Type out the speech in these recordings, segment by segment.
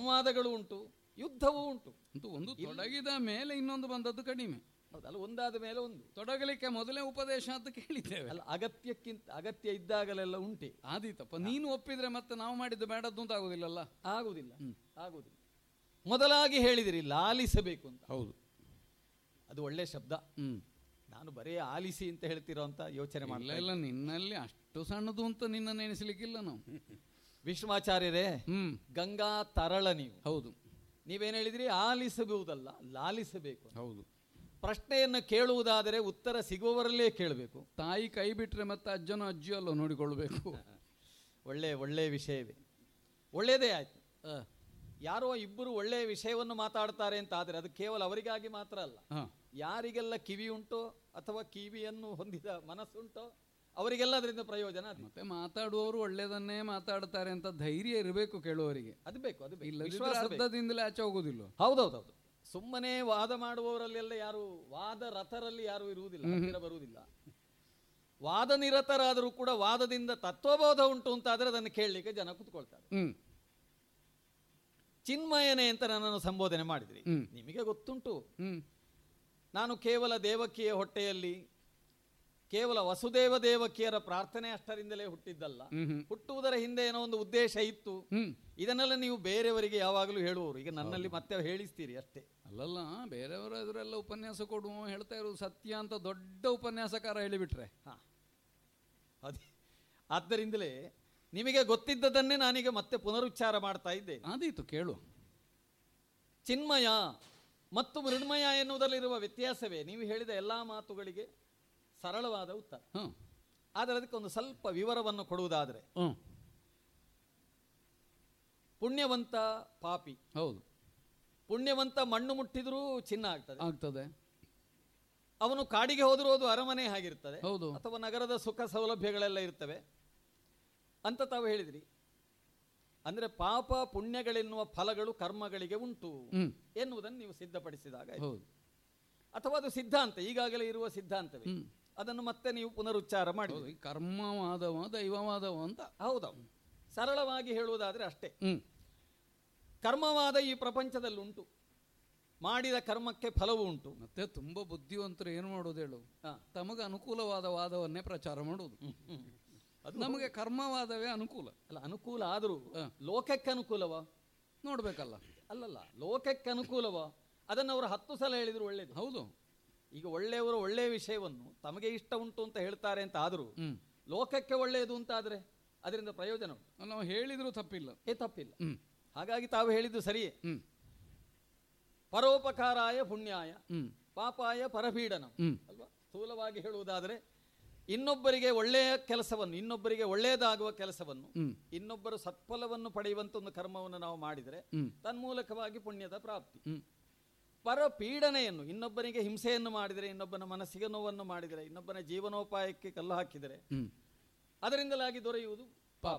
ಸಂವಾದಗಳು ಉಂಟು ಯುದ್ಧವೂ ಉಂಟು ಅಂತೂ ಒಂದು ತೊಡಗಿದ ಮೇಲೆ ಇನ್ನೊಂದು ಬಂದದ್ದು ಕಡಿಮೆ ಹೌದಲ್ಲ ಒಂದಾದ ಮೇಲೆ ಒಂದು ತೊಡಗಲಿಕ್ಕೆ ಮೊದಲೇ ಉಪದೇಶ ಅಂತ ಕೇಳಿದ್ದೇವೆ ಅಲ್ಲ ಅಗತ್ಯಕ್ಕಿಂತ ಅಗತ್ಯ ಇದ್ದಾಗಲೆಲ್ಲ ಉಂಟೆ ಆದೀತಪ್ಪ ನೀನು ಒಪ್ಪಿದ್ರೆ ಮತ್ತೆ ನಾವು ಮಾಡಿದ್ದು ಬೇಡದ್ದು ಅಂತ ಆಗುದಿಲ್ಲಲ್ಲ ಆಗುವುದಿಲ್ಲ ಆಗುವುದಿಲ್ಲ ಮೊದಲಾಗಿ ಹೇಳಿದಿರಿ ಲಾಲಿಸಬೇಕು ಅಂತ ಹೌದು ಅದು ಒಳ್ಳೆ ಶಬ್ದ ಹ್ಮ್ ನಾನು ಬರೀ ಆಲಿಸಿ ಅಂತ ಹೇಳ್ತಿರೋ ಅಂತ ಯೋಚನೆ ಇಲ್ಲ ಮಾಡಲ್ಲ ಇಲ್ಲ ನಿನ್ನಲ್ಲಿ ಅಷ್ಟು ಸಣ್ಣದು ಅಂತ ನಿನ್ನ ನೆನೆಸ್ಲಿಕ್ಕಿಲ್ಲ ನಾವು ವಿಷ್ಣುಮಾಚಾರ್ಯರೇ ಹ್ಮ್ ಗಂಗಾ ತರಳ ನೀವು ಹೌದು ನೀವೇನು ಹೇಳಿದ್ರಿ ಆಲಿಸಬಹುದಲ್ಲ ಲಾಲಿಸಬೇಕು ಅಂತ. ಹೌದು ಪ್ರಶ್ನೆಯನ್ನು ಕೇಳುವುದಾದರೆ ಉತ್ತರ ಸಿಗುವವರಲ್ಲೇ ಕೇಳಬೇಕು ತಾಯಿ ಕೈ ಬಿಟ್ರೆ ಮತ್ತೆ ಅಜ್ಜನೋ ಅಜ್ಜಿಯೋ ಅಲ್ಲೋ ನೋಡಿಕೊಳ್ಬೇಕು ಒಳ್ಳೆ ಒಳ್ಳೆ ವಿಷಯವೇ ಒಳ್ಳೆಯದೇ ಆಯ್ತು ಯಾರೋ ಇಬ್ಬರು ಒಳ್ಳೆಯ ವಿಷಯವನ್ನು ಮಾತಾಡ್ತಾರೆ ಅಂತ ಆದರೆ ಅದು ಕೇವಲ ಅವರಿಗಾಗಿ ಮಾತ್ರ ಅಲ್ಲ ಹ ಯಾರಿಗೆಲ್ಲ ಕಿವಿ ಉಂಟೋ ಅಥವಾ ಕಿವಿಯನ್ನು ಹೊಂದಿದ ಮನಸ್ಸುಂಟೋ ಅವರಿಗೆಲ್ಲ ಅದರಿಂದ ಪ್ರಯೋಜನ ಅದು ಮತ್ತೆ ಮಾತಾಡುವವರು ಒಳ್ಳೇದನ್ನೇ ಮಾತಾಡ್ತಾರೆ ಅಂತ ಧೈರ್ಯ ಇರಬೇಕು ಕೇಳುವವರಿಗೆ ಅದು ಬೇಕು ಅದು ಬೇಕು ಇಲ್ಲದಿದ್ರೆ ವಿಶ್ವಾಸ ಬೇಕು. ಅರ್ಧದಿಂದಲೇ ಆಚೆ ಹೋಗುದಿಲ್ಲ ಹೌದೌದೌದು ಸುಮ್ಮನೆ ವಾದ ಮಾಡುವವರಲ್ಲೆಲ್ಲ ಯಾರು ವಾದ ರಥರಲ್ಲಿ ಯಾರು ಇರುವುದಿಲ್ಲ ಹತ್ತಿರ ಬರುವುದಿಲ್ಲ ವಾದ ನಿರತರಾದರೂ ಕೂಡ ವಾದದಿಂದ ತತ್ವಬೋಧ ಉಂಟು ಅಂತಾದ್ರೆ ಅದನ್ನು ಕೇಳಲಿಕ್ಕೆ ಜನ ಕೂತ್ಕೊಳ್ತಾರೆ ಹ್ಮ್ ಚಿನ್ಮಯನೆ ಅಂತ ನನ್ನನ್ನು ಸಂಬೋಧನೆ ಮಾಡಿದ್ರಿ ಹ್ಮ್. ನಿಮಗೆ ಗೊತ್ತುಂಟು ಹ್ಮ್ ನಾನು ಕೇವಲ ದೇವಕಿಯ ಹೊಟ್ಟೆಯಲ್ಲಿ ಕೇವಲ ವಸುದೇವ ದೇವಕಿಯರ ಪ್ರಾರ್ಥನೆ ಅಷ್ಟರಿಂದಲೇ ಹುಟ್ಟಿದ್ದಲ್ಲ ಹ್ಮ್ ಹ್ಮ್ ಹುಟ್ಟುವುದರ ಹಿಂದೆ ಏನೋ ಒಂದು ಉದ್ದೇಶ ಇತ್ತು ಹ್ಮ್ ಇದನ್ನೆಲ್ಲ ನೀವು ಬೇರೆಯವರಿಗೆ ಯಾವಾಗಲೂ ಹೇಳುವವರು ಈಗ ನನ್ನಲ್ಲಿ ಮತ್ತೆ ಹೇಳಿಸ್ತೀರಿ ಅಷ್ಟೇ ಅಲ್ಲಲ್ಲ ಬೇರೆಯವರ ಎದುರೆಲ್ಲ ಉಪನ್ಯಾಸ ಕೊಡುವ ಹೇಳ್ತಾ ಇರೋದು ಸತ್ಯ ಅಂತ ದೊಡ್ಡ ಉಪನ್ಯಾಸಕಾರ ಹೇಳಿಬಿಟ್ರೆ ಹಾ ಅದೇ ಆದ್ದರಿಂದಲೇ ನಿಮಗೆ ಗೊತ್ತಿದ್ದದನ್ನೇ ನಾನೀಗ ಮತ್ತೆ ಪುನರುಚ್ಚಾರ ಮಾಡ್ತಾ ಇದ್ದೇನೆ ಆದೀತು ಕೇಳು ಚಿನ್ಮಯ ಮತ್ತು ಮೃಣ್ಮಯ ಎನ್ನುವುದರಲ್ಲಿರುವ ವ್ಯತ್ಯಾಸವೇ ನೀವು ಹೇಳಿದ ಎಲ್ಲಾ ಮಾತುಗಳಿಗೆ ಸರಳವಾದ ಉತ್ತರ ಹ್ಮ್ ಆದರೆ ಅದಕ್ಕೆ ಒಂದು ಸ್ವಲ್ಪ ವಿವರವನ್ನು ಕೊಡುವುದಾದರೆ ಹ್ಮ್ ಪುಣ್ಯವಂತ ಪಾಪಿ ಹೌದು ಪುಣ್ಯವಂತ ಮಣ್ಣು ಮುಟ್ಟಿದ್ರೂ ಚಿನ್ನ ಆಗ್ತದೆ ಆಗ್ತದೆ ಅವನು ಕಾಡಿಗೆ ಹೋದರೂ ಅದು ಅರಮನೆ ಆಗಿರ್ತದೆ ಹೌದು ಅಥವಾ ನಗರದ ಸುಖ ಸೌಲಭ್ಯಗಳೆಲ್ಲ ಇರ್ತವೆ ಅಂತ ತಾವು ಹೇಳಿದ್ರಿ ಅಂದ್ರೆ ಪಾಪ ಪುಣ್ಯಗಳೆನ್ನುವ ಫಲಗಳು ಕರ್ಮಗಳಿಗೆ ಉಂಟು ಹ್ಮ್ ಎನ್ನುವುದನ್ನು ನೀವು ಸಿದ್ಧಪಡಿಸಿದಾಗ ಆಯ್ತು. ಹೌದು ಅಥವಾ ಅದು ಸಿದ್ಧಾಂತ ಈಗಾಗಲೇ ಇರುವ ಸಿದ್ಧಾಂತವೇ ಹ್ಮ್ ಅದನ್ನು ಮತ್ತೆ ನೀವು ಪುನರುಚ್ಚಾರ ಮಾಡಿ ಹೌದು ಈ ಕರ್ಮವಾದವ ದೈವವಾದವ ಅಂತ ಹೌದೌದು ಸರಳವಾಗಿ ಹೇಳುವುದಾದ್ರೆ ಅಷ್ಟೇ ಹ್ಮ್ ಕರ್ಮವಾದ ಈ ಪ್ರಪಂಚದಲ್ಲಿ ಉಂಟು ಮಾಡಿದ ಕರ್ಮಕ್ಕೆ ಫಲವು ಉಂಟು ಮತ್ತೆ ತುಂಬಾ ಬುದ್ಧಿವಂತರು ಏನು ಮಾಡೋದು ಹೇಳು ಹಾ. ತಮಗೆ ಅನುಕೂಲವಾದ ವಾದವನ್ನೇ ಪ್ರಚಾರ ಮಾಡುವುದು ಅದು ನಮಗೆ ಕರ್ಮವಾದವೇ ಅನುಕೂಲ ಅಲ್ಲ ಅನುಕೂಲ ಆದರೂ ಹಾ. ಲೋಕಕ್ಕೆ ಅನುಕೂಲವ ನೋಡ್ಬೇಕಲ್ಲ ಅಲ್ಲಲ್ಲ ಲೋಕಕ್ಕೆ ಅನುಕೂಲವ ಅದನ್ನು ಅವರು ಹತ್ತು ಸಲ ಹೇಳಿದ್ರು ಒಳ್ಳೇದು ಹೌದು ಈಗ ಒಳ್ಳೆಯವರು ಒಳ್ಳೆಯ ವಿಷಯವನ್ನು ತಮಗೆ ಇಷ್ಟ ಉಂಟು ಅಂತ ಹೇಳ್ತಾರೆ ಅಂತ ಆದರೂ ಹ್ಮ್ ಲೋಕಕ್ಕೆ ಒಳ್ಳೆಯದು ಅಂತ ಆದರೆ ಅದರಿಂದ ಪ್ರಯೋಜನ ಉಂಟು ನಾವು ಹೇಳಿದ್ರು ತಪ್ಪಿಲ್ಲ ಏ ತಪ್ಪಿಲ್ಲ ಹ್ಮ್ ಹಾಗಾಗಿ ತಾವು ಹೇಳಿದ್ದು ಸರಿಯೇ ಹ್ಮ್ ಪರೋಪಕಾರಾಯ ಪುಣ್ಯಾಯ ಹ್ಮ್ ಪಾಪಾಯ ಪರಪೀಡನ ಹ್ಮ್ ಅಲ್ವಾ ಸ್ಥೂಲವಾಗಿ ಹೇಳುವುದಾದರೆ ಇನ್ನೊಬ್ಬರಿಗೆ ಒಳ್ಳೆಯ ಕೆಲಸವನ್ನು ಇನ್ನೊಬ್ಬರಿಗೆ ಒಳ್ಳೆಯದಾಗುವ ಕೆಲಸವನ್ನು ಹ್ಮ್ ಇನ್ನೊಬ್ಬರು ಸತ್ಫಲವನ್ನು ಪಡೆಯುವಂತ ಒಂದು ಕರ್ಮವನ್ನು ನಾವು ಮಾಡಿದರೆ ಹ್ಮ್ ತನ್ಮೂಲಕವಾಗಿ ಪುಣ್ಯದ ಪ್ರಾಪ್ತಿ ಹ್ಮ್ ಪರ ಪೀಡನೆಯನ್ನು ಇನ್ನೊಬ್ಬನಿಗೆ ಹಿಂಸೆಯನ್ನು ಮಾಡಿದರೆ ಇನ್ನೊಬ್ಬನ ಮನಸ್ಸಿಗೆ ನೋವನ್ನು ಮಾಡಿದರೆ ಇನ್ನೊಬ್ಬನ ಜೀವನೋಪಾಯಕ್ಕೆ ಕಲ್ಲು ಹಾಕಿದರೆ ಹ್ಮ್ ಅದರಿಂದಲಾಗಿ ದೊರೆಯುವುದು ಪಾಪ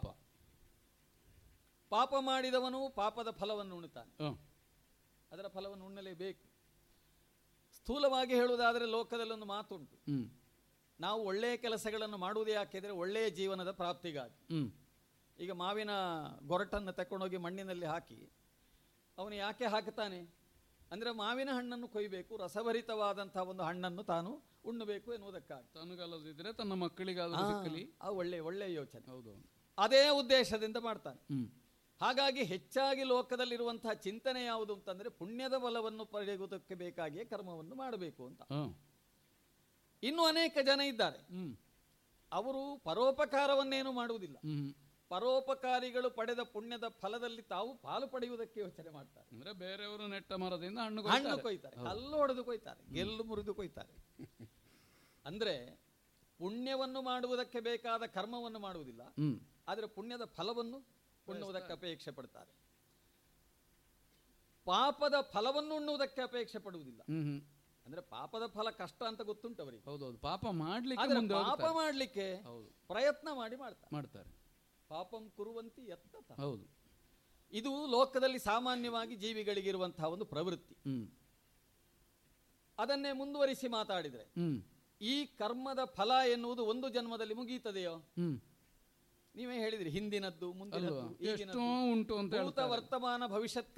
ಪಾಪ ಮಾಡಿದವನು ಪಾಪದ ಫಲವನ್ನು ಉಣ್ತಾನೆ ಹ. ಅದರ ಫಲವನ್ನು ಉಣ್ಣಲೇಬೇಕು ಸ್ಥೂಲವಾಗಿ ಹೇಳುವುದಾದರೆ ಲೋಕದಲ್ಲಿ ಒಂದು ಮಾತುಂಟು ಹ್ಮ್ ನಾವು ಒಳ್ಳೆಯ ಕೆಲಸಗಳನ್ನು ಮಾಡುವುದೇ ಯಾಕೆಂದರೆ ಒಳ್ಳೆಯ ಜೀವನದ ಪ್ರಾಪ್ತಿಗಾಗಿ ಹ್ಮ್ ಈಗ ಮಾವಿನ ಗೊರಟನ್ನು ತಕೊಂಡೋಗಿ ಮಣ್ಣಿನಲ್ಲಿ ಹಾಕಿ ಅವನು ಯಾಕೆ ಹಾಕ್ತಾನೆ ಅಂದರೆ ಮಾವಿನ ಹಣ್ಣನ್ನು ಕೊಯ್ಬೇಕು ರಸಭರಿತವಾದಂತಹ ಒಂದು ಹಣ್ಣನ್ನು ತಾನು ಉಣ್ಣಬೇಕು ಎನ್ನುವುದಕ್ಕಾಗಿ ತನಗಲ್ಲದಿದ್ರೆ ತನ್ನ ಮಕ್ಕಳಿಗಾದ್ರೂ ಸಿಕ್ಕಲಿ ಆ ಒಳ್ಳೆ ಒಳ್ಳೆಯ ಯೋಚನೆ ಹೌದು ಅದೇ ಉದ್ದೇಶದಿಂದ ಮಾಡ್ತಾನೆ ಹ್ಮ್ ಹಾಗಾಗಿ ಹೆಚ್ಚಾಗಿ ಲೋಕದಲ್ಲಿರುವಂತಹ ಚಿಂತನೆ ಯಾವುದು ಅಂತಂದ್ರೆ ಪುಣ್ಯದ ಬಲವನ್ನು ಪಡೆಯುವುದಕ್ಕೆ ಬೇಕಾಗಿಯೇ ಕರ್ಮವನ್ನು ಮಾಡಬೇಕು ಅಂತ ಹ. ಇನ್ನು ಅನೇಕ ಜನ ಇದ್ದಾರೆ ಹ್ಮ್ ಅವರು ಪರೋಪಕಾರವನ್ನೇನು ಮಾಡುವುದಿಲ್ಲ ಹ್ಮ್ ಪರೋಪಕಾರಿಗಳು ಪಡೆದ ಪುಣ್ಯದ ಫಲದಲ್ಲಿ ತಾವು ಪಾಲು ಪಡೆಯುವುದಕ್ಕೆ ಯೋಚನೆ ಮಾಡ್ತಾರೆ ಅಂದ್ರೆ ಬೇರೆಯವರು ನೆಟ್ಟ ಮರದಿಂದ ಹಣ್ಣು ಹಣ್ಣು ಕೊಯ್ತಾರೆ. ಕೊಯ್ತಾರೆ ಕಲ್ಲು ಹೊಡೆದು ಕೊಯ್ತಾರೆ ಗೆಲ್ಲು ಮುರಿದು ಕೊಯ್ತಾರೆ ಅಂದ್ರೆ ಪುಣ್ಯವನ್ನು ಮಾಡುವುದಕ್ಕೆ ಬೇಕಾದ ಕರ್ಮವನ್ನು ಮಾಡುವುದಿಲ್ಲ ಹ್ಮ್ ಆದರೆ ಪುಣ್ಯದ ಫಲವನ್ನು ಉಣ್ಣುವುದಕ್ಕೆ ಅಪೇಕ್ಷೆ ಪಡ್ತಾರೆ ಪಾಪದ ಫಲವನ್ನು ಉಣ್ಣುವುದಕ್ಕೆ ಅಪೇಕ್ಷೆ ಪಡುವುದಿಲ್ಲ ಹ್ಮ್ ಹ್ಮ್ ಅಂದ್ರೆ ಪಾಪದ ಫಲ ಕಷ್ಟ ಅಂತ ಗೊತ್ತುಂಟು ಅವರಿಗೆ ಹೌದೌದು ಪಾಪ ಮಾಡ್ಲಿಕ್ಕೆ ಆದ್ರೆ ಮುಂದೆ ಪಾಪ ಹೋಗ್ತಾರೆ. ಮಾಡ್ಲಿಕ್ಕೆ ಹೌದು ಪ್ರಯತ್ನ ಮಾಡಿ ಮಾಡ್ತಾರೆ ಮಾಡ್ತಾರೆ ಪಾಪಂ ಕುರುವಂತಿ ಎತ್ತ ಹೌದು ಇದು ಲೋಕದಲ್ಲಿ ಸಾಮಾನ್ಯವಾಗಿ ಜೀವಿಗಳಿಗಿರುವಂತಹ ಒಂದು ಪ್ರವೃತ್ತಿ ಹ್ಮ್ ಅದನ್ನೇ ಮುಂದುವರಿಸಿ ಮಾತಾಡಿದ್ರೆ ಹ್ಮ್ ಈ ಕರ್ಮದ ಫಲ ಎನ್ನುವುದು ಒಂದು ಜನ್ಮದಲ್ಲಿ ಮುಗೀತದೆಯೋ ಹ್ಮ್ ನೀವೇ ಹೇಳಿದ್ರಿ ಹಿಂದಿನದ್ದು ಮುಂದಿನದ್ದು ಅಲ್ವಾ ಈಗಿನದ್ದು ಎಷ್ಟೋ ಉಂಟು ಅಂತ ಭೂತ ಹೇಳ್ತಾರೆ ವರ್ತಮಾನ ಭವಿಷ್ಯತ್